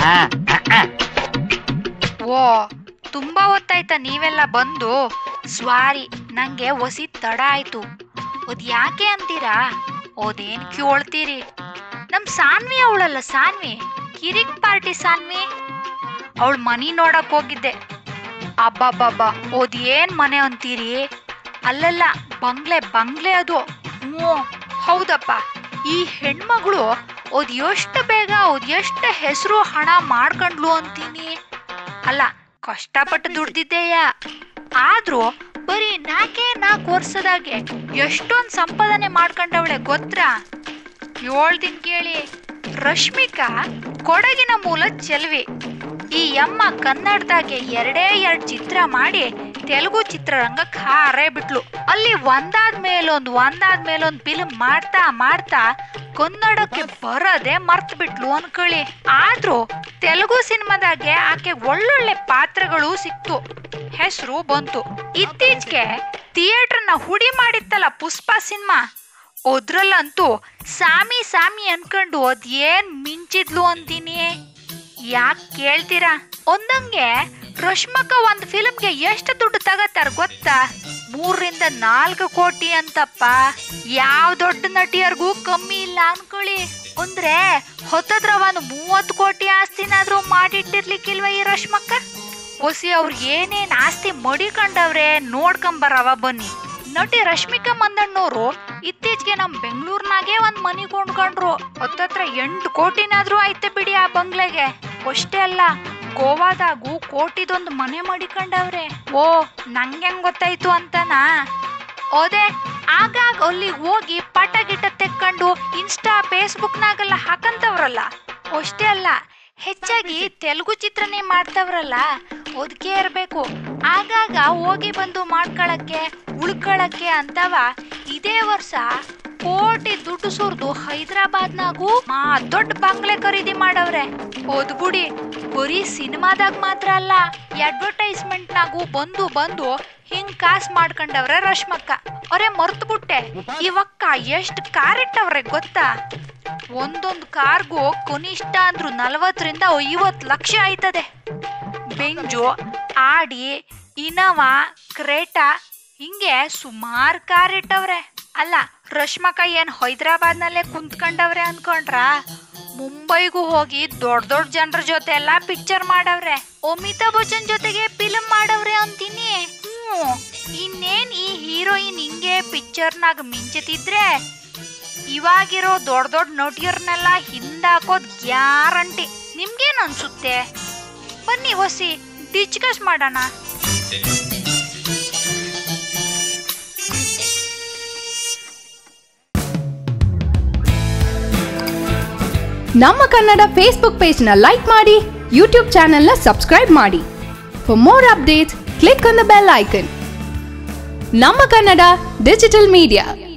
ಆ, ಆ, ಆ. ಓ ತುಂಬಾ ಹೊತ್ತಾಯ್ತಾ ನೀವೆಲ್ಲ ಬಂದು ಸ್ವಾರಿ ನಂಗೆ ಒಸಿ ತಡ ಆಯ್ತು ಅದ್ ಯಾಕೆ ಅಂತೀರಾ ಓದೇನ್ ಕೇಳ್ತೀರಿ ನಮ್ ಸಾನ್ವಿ ಅವಳಲ್ಲ ಸಾನ್ವಿ ಕಿರಿಕ್ ಪಾರ್ಟಿ ಸಾನ್ವಿ ಅವಳ ಮನಿ ನೋಡಕ್ ಹೋಗಿದ್ದೆ ಅಬ್ಬಬ್ಬಬ್ಬ ಓದ್ ಏನ್ ಮನೆ ಅಂತೀರಿ ಅಲ್ಲಲ್ಲ ಬಂಗ್ಲೆ ಬಂಗ್ಲೆ ಅದು ಹ್ಞೂ ಹೌದಪ್ಪ ಈ ಹೆಣ್ಮಗಳು ಓದ್ ಎಷ್ಟು ಬೇಗ ಓದ್ ಎಷ್ಟು ಹೆಸರು ಹಣ ಮಾಡ್ಕೊಂಡ್ಲು ಅಂತೀನಿ ಅಲ್ಲ ಕಷ್ಟಪಟ್ಟು ದುಡ್ದಿದ್ದೆಯ ಆದ್ರೂ ಬರೀ ನಾಲ್ಕೇ ನಾಲ್ಕು ವರ್ಷದಾಗೆ ಎಷ್ಟೊಂದ್ ಸಂಪಾದನೆ ಮಾಡ್ಕೊಂಡವಳೆ ಗೊತ್ತಾ ಹೇಳ್ತೀನಿ ಕೇಳಿ ರಶ್ಮಿಕಾ ಕೊಡಗಿನ ಮೂಲ ಚೆಲ್ವಿ ಈ ಅಮ್ಮ ಕನ್ನಡದಾಗೆ ಎರಡೇ ಎರಡು ಚಿತ್ರ ಮಾಡಿ ತೆಲುಗು ಚಿತ್ರರಂಗಕ್ಕೆ ಹಾರೇ ಬಿಟ್ಲು ಅಲ್ಲಿ ಒಂದಾದ ಮೇಲೊಂದು ಒಂದಾದ ಮೇಲೊಂದು ಫಿಲ್ಮ್ ಮಾಡ್ತಾ ಮಾಡ್ತಾ ಕನ್ನಡಕ್ಕೆ ಬರೋದೇ ಮರ್ತ್ ಬಿಟ್ಲು ಅನ್ಕೊಳ್ಳಿ ಆದ್ರೂ ತೆಲುಗು ಸಿನಿಮಾದಾಗೆ ಆಕೆ ಒಳ್ಳೊಳ್ಳೆ ಪಾತ್ರಗಳು ಸಿಕ್ತು ಹೆಸರು ಬಂತು ಇತ್ತೀಚೆಗೆ ಥಿಯೇಟರ್ನ ಹುಡಿ ಮಾಡಿತ್ತಲ್ಲ ಪುಷ್ಪ ಸಿನಿಮಾ ಅದ್ರಲ್ಲಂತೂ ಸಾಮಿ ಸಾಮಿ ಅನ್ಕೊಂಡು ಅದ್ ಏನ್ ಮಿಂಚಿದ್ಲು ಅಂತೀನಿ ಯಾಕೆ ಕೇಳ್ತೀರಾ ಒಂದಂಗೆ ರಶ್ಮಕ ಒಂದ್ ಫಿಲ್ಮ್ಗೆ ಎಷ್ಟು ದುಡ್ಡು ತಗತ್ತಾರ ಗೊತ್ತಾ ಮೂರರಿಂದ ನಾಲ್ಕು ಕೋಟಿ ಅಂತಪ್ಪ ಯಾವ ದೊಡ್ಡ ನಟಿಯರ್ಗೂ ಕಮ್ಮಿ ಇಲ್ಲ ಅನ್ಕೊಳ್ಳಿ ಅಂದ್ರೆ ಹೊತ್ತದ್ರ ಒಂದು ಮೂವತ್ತು ಕೋಟಿ ಆಸ್ತಿನಾದ್ರೂ ಮಾಡಿಟ್ಟಿರ್ಲಿಕ್ಕಿಲ್ವ ಈ ರಶ್ಮಕ್ಕ ಹೊಸಿ ಅವ್ರು ಏನೇನ್ ಆಸ್ತಿ ಮಡಿಕೊಂಡವ್ರೆ ನೋಡ್ಕೊಂಬರವ ಬನ್ನಿ ನಟಿ ರಶ್ಮಿಕಾ ಮಂದಣ್ಣವ್ರು ಇತ್ತೀಚೆಗೆ ನಮ್ ಬೆಂಗಳೂರ್ನಾಗೆ ಒಂದ್ ಮನಿ ಕೊಂಡ್ಕೊಂಡ್ರು ಹತ್ತತ್ರ ಎಂಟು ಕೋಟಿನಾದ್ರೂ ಐತೆ ಬಿಡಿ ಆ ಬಂಗ್ಲೆಗೆ ಅಷ್ಟೇ ಅಲ್ಲ ಗೋವಾದಾಗೂ ಕೋಟಿದೊಂದು ಮನೆ ಮಾಡಿಕೊಂಡವ್ರೆ ಓ ನಂಗೆಂಗ್ ಗೊತ್ತಾಯ್ತು ಅಂತನಾ ಓದೆ ಆಗಾಗ ಅಲ್ಲಿ ಹೋಗಿ ಪಟ ಗಿಟ ತೆಕ್ಕೊಂಡು ಇನ್ಸ್ಟಾ ಫೇಸ್ಬುಕ್ನಾಗೆಲ್ಲ ಹಾಕಂತವ್ರಲ್ಲ ಅಷ್ಟೇ ಅಲ್ಲ ಹೆಚ್ಚಾಗಿ ತೆಲುಗು ಚಿತ್ರನೇ ಮಾಡ್ತವ್ರಲ್ಲ ಒದಕೆ ಇರಬೇಕು ಆಗಾಗ ಹೋಗಿ ಬಂದು ಮಾಡ್ಕೊಳಕ್ಕೆ ಉಳ್ಕೊಳಕ್ಕೆ ಅಂತವ ಇದೇ ವರ್ಷ ಕೋಟಿ ದುಡ್ಡು ಸುರಿದು ಹೈದರಾಬಾದ್ನಾಗೂ ಮಾ ದೊಡ್ಡ ಬಂಗ್ಲೆ ಖರೀದಿ ಮಾಡವ್ರೆ ಓದ್ಬಿಡಿ ಬರೀ ಸಿನಿಮಾದಾಗ ಮಾತ್ರ ಅಲ್ಲ ಅಡ್ವರ್ಟೈಸ್ಮೆಂಟ್ನಾಗೂ ಬಂದು ಬಂದು ಹಿಂಗ್ ಕಾಸ್ ಮಾಡ್ಕೊಂಡವ್ರೆ ರಶ್ಮಕ್ಕ ಅವರೇ ಮರ್ತು ಬಿಟ್ಟೆ ಇವಕ್ಕ ಎಷ್ಟ್ ಕಾರ್ ಇಟ್ಟವ್ರೆ ಗೊತ್ತಾ ಒಂದೊಂದು ಕಾರ್ಗೂ ಕನಿಷ್ಠ ಅಂದ್ರು ನಲವತ್ತರಿಂದ ಐವತ್ತು ಲಕ್ಷ ಆಯ್ತದೆ ಬೆಂಜು ಆಡಿ ಇನೋವಾ ಕ್ರೇಟಾ ಹಿಂಗೆ ಸುಮಾರು ಕಾರ್ ಇಟ್ಟವ್ರೆ ಅಲ್ಲ ರಶ್ಮಕ ಏನ್ ಹೈದರಾಬಾದ್ನಲ್ಲೇ ಕುಂತ್ಕೊಂಡವ್ರೆ ಅನ್ಕೊಂಡ್ರ ಮುಂಬೈಗೂ ಹೋಗಿ ದೊಡ್ಡ ದೊಡ್ಡ ಜನರ ಜೊತೆ ಎಲ್ಲ ಪಿಕ್ಚರ್ ಮಾಡವ್ರೆ ಅಮಿತಾಬ್ ಬಚ್ಚನ್ ಜೊತೆಗೆ ಫಿಲ್ಮ್ ಮಾಡವ್ರೆ ಅಂತೀನಿ ಹ್ಞೂ ಇನ್ನೇನ್ ಈ ಹೀರೋಯಿನ್ ಹಿಂಗೆ ಪಿಕ್ಚರ್ನಾಗ ಮಿಂಚುತ್ತಿದ್ರೆ ಇವಾಗಿರೋ ದೊಡ್ಡ ದೊಡ್ಡ ನಟಿಯರ್ನೆಲ್ಲ ಹಿಂದಾಕೋದ್ ಗ್ಯಾರಂಟಿ ನಿಮ್ಗೇನ್ ಅನ್ಸುತ್ತೆ ಬನ್ನಿ ಹೊಸಿ ಡಿಸ್ಕಸ್ ಮಾಡೋಣ ನಮ್ಮ ಕನ್ನಡ ಫೇಸ್ಬುಕ್ ಪೇಜ್ನ ಲೈಕ್ ಮಾಡಿ ಯೂಟ್ಯೂಬ್ ಚಾನೆಲ್ನ ಸಬ್ಸ್ಕ್ರೈಬ್ ಮಾಡಿ for more updates click on the bell icon ನಮ್ಮ ಕನ್ನಡ ಡಿಜಿಟಲ್ ಮೀಡಿಯಾ